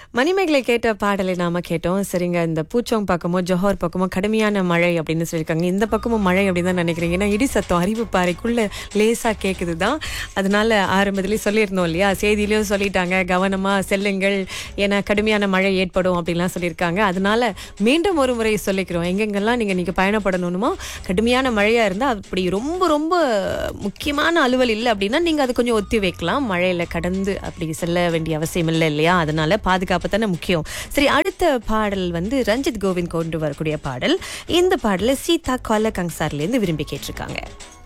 மணிமேகலை கேட்ட பாடலை நாம கேட்டோம் சரிங்க இந்த பூச்சோங் பக்கமோ ஜோஹர் பக்கமோ கடுமையான மழை அப்படின்னு சொல்லியிருக்காங்க இந்த பக்கமும் மழை அப்படின்னு தான் நினைக்கிறீங்க ஏன்னா இடி சத்தம் அறிவு பாறைக்குள்ள லேசா கேக்குது தான் அதனால ஆரம்பத்திலேயே சொல்லியிருந்தோம் இல்லையா செய்தியிலையும் சொல்லிட்டாங்க கவனமா செல்லுங்கள் ஏன்னா கடுமையான மழை ஏற்படும் அப்படின்லாம் சொல்லியிருக்காங்க அதனால மீண்டும் ஒரு முறை சொல்லிக்கிறோம் எங்கெங்கெல்லாம் நீங்க நீங்க பயணப்படணுமோ கடுமையான மழையா இருந்தா அப்படி ரொம்ப ரொம்ப முக்கியமான அலுவல் இல்லை அப்படின்னா நீங்க அது கொஞ்சம் ஒத்தி வைக்கலாம் மழையில கடந்து அப்படி செல்ல வேண்டிய அவசியம் இல்லை இல்லையா அதனால பாதுகாப்பு தானே முக்கியம் சரி அடுத்த பாடல் வந்து ரஞ்சித் கோவிந்த் கொண்டு வரக்கூடிய பாடல் இந்த பாடலை சீதா கொல்ல கங்சார்லேருந்து விரும்பி கேட்டிருக்காங்க